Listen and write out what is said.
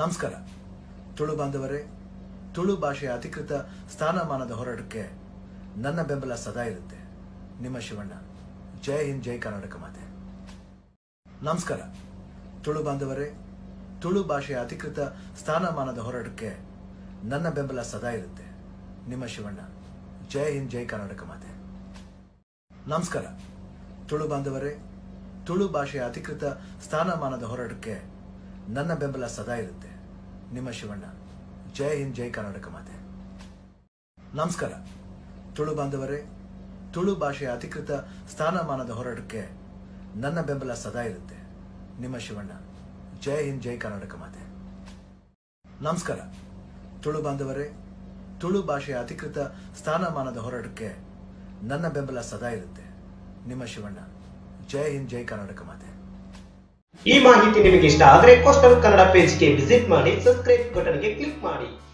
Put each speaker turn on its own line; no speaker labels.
ನಮಸ್ಕಾರ ತುಳು ಬಾಂಧವರೇ ತುಳು ಭಾಷೆಯ ಅಧಿಕೃತ ಸ್ಥಾನಮಾನದ ಹೋರಾಟಕ್ಕೆ ನನ್ನ ಬೆಂಬಲ ಸದಾ ಇರುತ್ತೆ ನಿಮ್ಮ ಶಿವಣ್ಣ ಜೈ ಹಿಂದ್ ಜೈ ಕರ್ನಾಟಕ ಮಾತೆ ನಮಸ್ಕಾರ ತುಳು ಬಾಂಧವರೇ ತುಳು ಭಾಷೆಯ ಅಧಿಕೃತ ಸ್ಥಾನಮಾನದ ಹೋರಾಟಕ್ಕೆ ನನ್ನ ಬೆಂಬಲ ಸದಾ ಇರುತ್ತೆ ನಿಮ್ಮ ಶಿವಣ್ಣ ಜೈ ಹಿಂದ್ ಜೈ ಕರ್ನಾಟಕ ಮಾತೆ ನಮಸ್ಕಾರ ತುಳು ಬಾಂಧವರೇ ತುಳು ಭಾಷೆಯ ಅಧಿಕೃತ ಸ್ಥಾನಮಾನದ ಹೋರಾಟಕ್ಕೆ ನನ್ನ ಬೆಂಬಲ ಸದಾ ಇರುತ್ತೆ ನಿಮ್ಮ ಶಿವಣ್ಣ ಜೈ ಹಿಂದ್ ಜೈ ಕರ್ನಾಟಕ ಮಾತೆ ನಮಸ್ಕಾರ ತುಳು ಬಾಂಧವರೇ ತುಳು ಭಾಷೆಯ ಅಧಿಕೃತ ಸ್ಥಾನಮಾನದ ಹೋರಾಟಕ್ಕೆ ನನ್ನ ಬೆಂಬಲ ಸದಾ ಇರುತ್ತೆ ನಿಮ್ಮ ಶಿವಣ್ಣ ಜೈ ಹಿಂದ್ ಜೈ ಕರ್ನಾಟಕ ಮಾತೆ ನಮಸ್ಕಾರ ತುಳು ಬಾಂಧವರೇ ತುಳು ಭಾಷೆಯ ಅಧಿಕೃತ ಸ್ಥಾನಮಾನದ ಹೋರಾಟಕ್ಕೆ ನನ್ನ ಬೆಂಬಲ ಸದಾ ಇರುತ್ತೆ ನಿಮ್ಮ ಶಿವಣ್ಣ ಜೈ ಹಿಂದ್ ಜೈ ಕರ್ನಾಟಕ ಮಾತೆ
ಈ ಮಾಹಿತಿ ನಿಮಗೆ ಇಷ್ಟ ಆದರೆ ಕೋಸ್ಟಲ್ ಕನ್ನಡ ಪೇಜ್ಗೆ ವಿಸಿಟ್ ಮಾಡಿ ಸಬ್ಸ್ಕ್ರೈಬ್ ಬಟನ್ಗೆ ಕ್ಲಿಕ್ ಮಾಡಿ